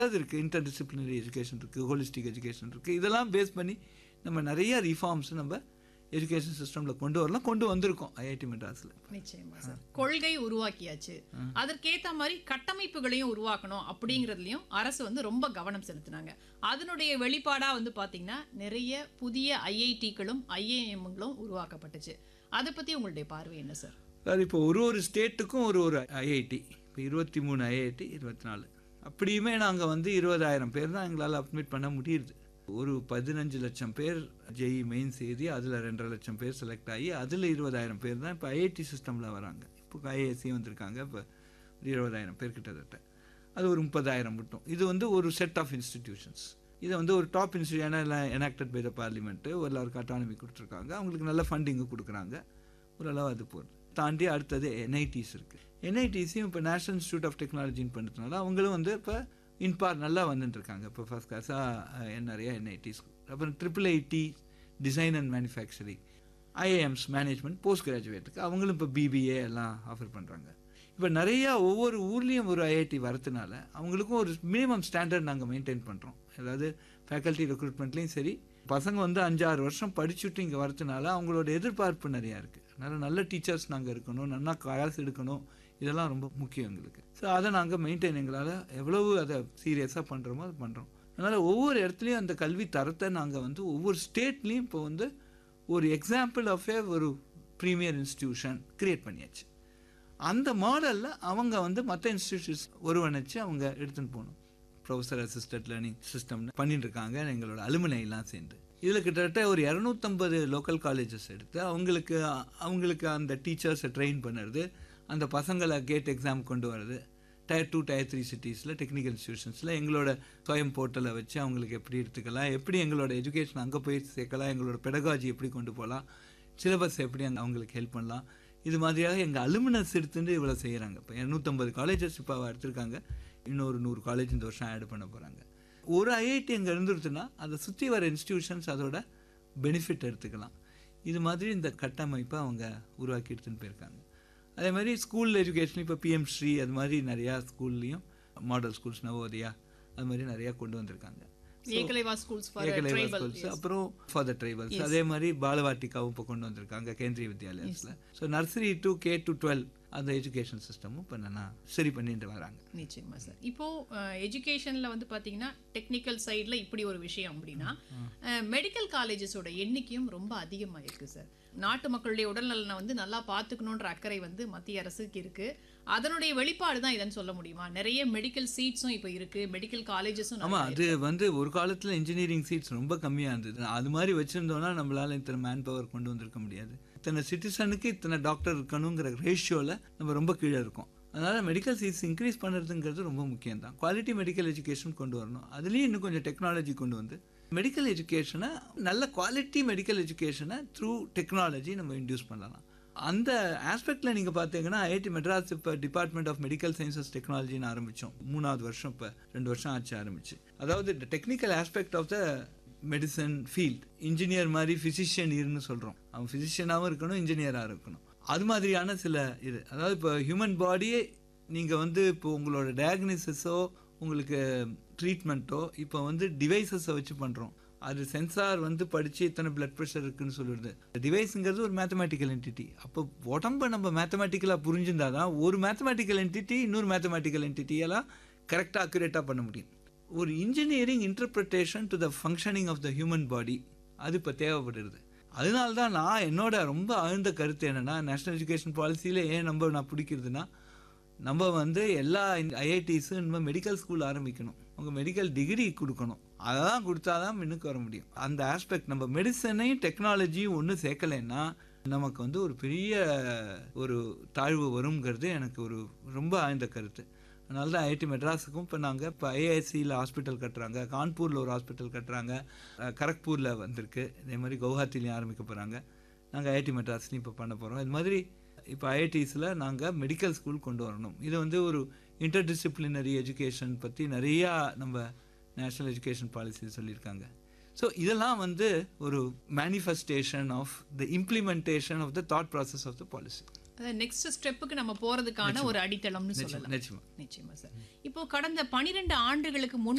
அது இருக்குது interdisciplinary education இருக்குது ஹோலிஸ்டிக் எஜுகேஷன் இருக்குது இதெல்லாம் பேஸ் பண்ணி நம்ம நிறைய ரிஃபார்ம்ஸ் நம்ம எஜுகேஷன் சிஸ்டமில் கொண்டு வரலாம் கொண்டு வந்திருக்கோம் ஐஐடி மெட்ராஸில் நிச்சயமா சார் கொள்கை உருவாக்கியாச்சு அதற்கேத்த மாதிரி கட்டமைப்புகளையும் உருவாக்கணும் அப்படிங்கறதுலயும் அரசு வந்து ரொம்ப கவனம் செலுத்தினாங்க அதனுடைய வெளிப்பாடா வந்து பாத்தீங்கன்னா நிறைய புதிய ஐஐடிகளும் ஐஏஎம்களும் உருவாக்கப்பட்டுச்சு அதை பத்தி உங்களுடைய பார்வை என்ன சார் அதாவது இப்போ ஒரு ஒரு ஸ்டேட்டுக்கும் ஒரு ஒரு ஐஐடி இப்போ இருபத்தி மூணு ஐஐடி இருபத்தி நாலு அப்படியுமே நாங்கள் வந்து இருபதாயிரம் பேர் தான் எங்களால் அட்மிட் பண்ண முடியுது ஒரு பதினஞ்சு லட்சம் பேர் ஜெய் மெயின்ஸ் எழுதி அதில் ரெண்டரை லட்சம் பேர் செலக்ட் ஆகி அதில் இருபதாயிரம் பேர் தான் இப்போ ஐஐடி சிஸ்டமில் வராங்க இப்போ ஐஏஎஸ்சி வந்திருக்காங்க இப்போ ஒரு இருபதாயிரம் பேர் கிட்டத்தட்ட அது ஒரு முப்பதாயிரம் மட்டும் இது வந்து ஒரு செட் ஆஃப் இன்ஸ்டிடியூஷன்ஸ் இதை வந்து ஒரு top institution enacted by the parliament எல்லாருக்கும் அட்டானமி கொடுத்துருக்காங்க அவங்களுக்கு நல்ல ஃபண்டிங்கு கொடுக்குறாங்க ஓரளவு அது போகுது தாண்டி அடுத்தது என்ஐடிஸ் இருக்குது என்ஐடிஸையும் இப்போ நேஷனல் இன்ஸ்டியூட் ஆஃப் டெக்னாலஜின்னு பண்ணுறதுனால அவங்களும் வந்து இப்போ இன்பார் நல்லா வந்துட்டு இருக்காங்க இப்போ ஃபர்ஸ்ட் கிளாஸாக நிறைய என்ஐடிஸ் அப்புறம் triple IT design and manufacturing IIMs management post கிராஜுவேட்டுக்கு அவங்களும் இப்போ பிபிஏ எல்லாம் ஆஃபர் பண்ணுறாங்க இப்போ நிறையா ஒவ்வொரு ஊர்லேயும் ஒரு ஐஐடி வரதுனால அவங்களுக்கும் ஒரு மினிமம் ஸ்டாண்டர்ட் நாங்கள் மெயின்டைன் பண்ணுறோம் அதாவது ஃபேக்கல்ட்டி ரெக்ரூட்மெண்ட்லேயும் சரி பசங்க வந்து அஞ்சாறு வருஷம் படிச்சுட்டு இங்கே வரதுனால அவங்களோட எதிர்பார்ப்பு நிறையா இருக்குது அதனால் நல்ல டீச்சர்ஸ் நாங்கள் இருக்கணும் நல்லா கிளாஸ் எடுக்கணும் இதெல்லாம் ரொம்ப முக்கியம் எங்களுக்கு ஸோ அதை நாங்கள் மெயின்டைன் எங்களால் எவ்வளவு அதை சீரியஸாக பண்ணுறோமோ அது பண்ணுறோம் அதனால் ஒவ்வொரு இடத்துலையும் அந்த கல்வி தரத்தை நாங்கள் வந்து ஒவ்வொரு ஸ்டேட்லேயும் இப்போ வந்து ஒரு எக்ஸாம்பிள் ஆஃப் ஏ ஒரு ப்ரீமியர் இன்ஸ்டிடியூஷன் க்ரியேட் பண்ணியாச்சு அந்த மாடலில் அவங்க வந்து மற்ற இன்ஸ்டிடியூஷன்ஸ் ஒருவணைச்சு அவங்க எடுத்துன்னு போகணும் ப்ரொஃபஸர் அசிஸ்டன்ட் லேர்னிங் சிஸ்டம்னு பண்ணிட்டு இருக்காங்க எங்களோட அலுமினைலாம் சேர்ந்து இதில் கிட்டத்தட்ட ஒரு இரநூத்தம்பது லோக்கல் காலேஜஸ் எடுத்து அவங்களுக்கு அவங்களுக்கு அந்த டீச்சர்ஸை ட்ரெயின் பண்ணுறது அந்த பசங்களை கேட் எக்ஸாம் கொண்டு வர்றது டயர் டூ டயர் த்ரீ சிட்டிஸில் டெக்னிக்கல் இன்ஸ்டியூஷன்ஸில் எங்களோட சுயம் போர்ட்டலை வச்சு அவங்களுக்கு எப்படி எடுத்துக்கலாம் எப்படி எங்களோட எஜுகேஷன் அங்கே போய் சேர்க்கலாம் எங்களோட பெடகாஜி எப்படி கொண்டு போகலாம் சிலபஸ் எப்படி அங்கே அவங்களுக்கு ஹெல்ப் பண்ணலாம் இது மாதிரியாக எங்கள் அலுமினஸ் எடுத்துட்டு இவ்வளோ செய்கிறாங்க இப்போ இரநூத்தம்பது காலேஜஸ் இப்போ எடுத்திருக்காங்க இன்னொரு நூறு காலேஜ் இந்த வருஷம் ஆட் பண்ண போகிறாங்க ஒரு ஐஐடி அங்கே இருந்துருச்சுன்னா அதை சுற்றி வர இன்ஸ்டிடியூஷன்ஸ் அதோட பெனிஃபிட் எடுத்துக்கலாம் இது மாதிரி இந்த கட்டமைப்பை அவங்க உருவாக்கி எடுத்துன்னு போயிருக்காங்க அதே மாதிரி ஸ்கூல் எஜுகேஷன் இப்போ பிஎம் ஸ்ரீ அது மாதிரி நிறையா ஸ்கூல்லையும் மாடல் ஸ்கூல்ஸ் நவோதயா அது மாதிரி நிறையா கொண்டு வந்திருக்காங்க Eklavya schools for Eklavya tribal schools அப்புறம் ஃபார் த ட்ரைபல்ஸ் அதே மாதிரி பாலவாட்டிக்காவும் இப்போ கொண்டு வந்திருக்காங்க கேந்திரிய வித்யாலயத்தில் so nursery to K to twelve அந்த எஜுகேஷன் சிஸ்டமும் இப்போ என்னன்னா சரி பண்ணிட்டு வராங்க நிச்சயமா சார் இப்போ எஜுகேஷன்ல வந்து பாத்தீங்கன்னா டெக்னிக்கல் சைடுல இப்படி ஒரு விஷயம் அப்படின்னா மெடிக்கல் காலேஜஸோட எண்ணிக்கையும் ரொம்ப அதிகமா இருக்கு சார் நாட்டு மக்களுடைய உடல்நலனை வந்து நல்லா பார்த்துக்கணுன்ற அக்கறை வந்து மத்திய அரசுக்கு இருக்கு அதனுடைய வெளிப்பாடு தான் இதன்னு சொல்ல முடியுமா நிறைய மெடிக்கல் சீட்ஸும் இப்போ இருக்கு மெடிக்கல் காலேஜஸும் ஆமாம் அது வந்து ஒரு காலத்தில் இன்ஜினியரிங் சீட்ஸ் ரொம்ப கம்மியாக இருந்தது அது மாதிரி வச்சுருந்தோன்னா நம்மளால் இத்தனை மேன் பவர் கொண்டு வந்திருக்க முடியாது இத்தனை சிட்டிசனுக்கு இத்தனை டாக்டர் இருக்கணுங்கிற ரேஷியோவில் நம்ம ரொம்ப கீழே இருக்கோம் அதனால் மெடிக்கல் சீட்ஸ் இன்க்ரீஸ் பண்ணுறதுங்கிறது ரொம்ப முக்கியம் தான் குவாலிட்டி மெடிக்கல் எஜுகேஷன் கொண்டு வரணும் அதுலேயும் இன்னும் கொஞ்சம் டெக்னாலஜி கொண்டு வந்து மெடிக்கல் எஜுகேஷனை நல்ல குவாலிட்டி மெடிக்கல் எஜுகேஷனை த்ரூ டெக்னாலஜி நம்ம இன்டியூஸ் பண்ணலாம் அந்த ஆஸ்பெக்டில் நீங்கள் பார்த்தீங்கன்னா ஐஐடி மெட்ராஸ் இப்போ டிபார்ட்மெண்ட் ஆஃப் மெடிக்கல் சயின்சஸ் டெக்னாலஜின்னு ஆரம்பித்தோம் மூணாவது வருஷம் இப்போ ரெண்டு வருஷம் ஆச்சு ஆரம்பிச்சு அதாவது இந்த technical aspect of the medicine field engineer மாதிரி ஃபிசிஷியன் இருன்னு சொல்கிறோம் அவன் ஃபிசிஷியனாகவும் இருக்கணும் இன்ஜினியராக இருக்கணும் அது மாதிரியான சில இது அதாவது இப்போ ஹியூமன் பாடியே நீங்கள் வந்து இப்போ உங்களோட டயக்னிசிஸோ உங்களுக்கு ட்ரீட்மெண்ட்டோ இப்போ வந்து டிவைசஸை வச்சு பண்ணுறோம் அது சென்சார் வந்து படித்து இத்தனை பிளட் ப்ரெஷர் இருக்குன்னு சொல்லிடுது டிவைஸுங்கிறது ஒரு மேத்தமேட்டிக்கல் என்டிட்டி அப்போ உடம்ப நம்ம மேத்தமேட்டிக்கலாக புரிஞ்சிருந்தா தான் ஒரு மேத்தமேட்டிக்கல் என்டிட்டி இன்னொரு மேத்தமேட்டிக்கல் என்டிட்டியெல்லாம் கரெக்டாக அக்யூரேட்டாக பண்ண முடியும் ஒரு engineering interpretation to the functioning of the human body அது இப்போ தேவைப்படுது அதனால தான் நான் என்னோட ரொம்ப ஆழ்ந்த கருத்து என்னென்னா நேஷ்னல் எஜுகேஷன் பாலிசியில் ஏன் நம்ம நான் பிடிக்கிறதுனா நம்ம வந்து எல்லா ஐஐடிஸும் இனிமேல் மெடிக்கல் ஸ்கூல் ஆரம்பிக்கணும் அவங்க மெடிக்கல் டிகிரி கொடுக்கணும் அதெல்லாம் கொடுத்தா தான் முன்னுக்கு வர முடியும் அந்த ஆஸ்பெக்ட் நம்ம மெடிசனையும் டெக்னாலஜியும் ஒன்றும் சேர்க்கலைன்னா நமக்கு வந்து ஒரு பெரிய ஒரு தாழ்வு வருங்கிறது எனக்கு ஒரு ரொம்ப ஆழ்ந்த கருத்து அதனால தான் ஐஐடி மெட்ராஸுக்கும் இப்போ நாங்கள் இப்போ ஐஐசியில் ஹாஸ்பிட்டல் கட்டுறாங்க கான்பூரில் ஒரு ஹாஸ்பிட்டல் கட்டுறாங்க அஹ் கரக்பூரில் வந்திருக்கு இதே மாதிரி கவுஹாத்திலையும் ஆரம்பிக்க போகிறாங்க நாங்கள் ஐஐடி மெட்ராஸ்லையும் இப்போ பண்ண போகிறோம் இது மாதிரி இப்போ ஐஐடிஸில் நாங்கள் மெடிக்கல் ஸ்கூல் கொண்டு வரணும் இது வந்து ஒரு இன்டர்டிசிப்ளினரி எஜுகேஷன் பற்றி நிறையா நம்ம நேஷ்னல் எஜுகேஷன் பாலிசி சொல்லியிருக்காங்க ஸோ இதெல்லாம் வந்து ஒரு manifestation of the implementation of the thought process of the policy next ஸ்டெப்புக்கு நம்ம போறதுக்கான ஒரு அடித்தளம்னு சொல்லலாம் நிச்சயமா நிச்சயமா சார் இப்போ கடந்த பனிரெண்டு ஆண்டுகளுக்கு முன்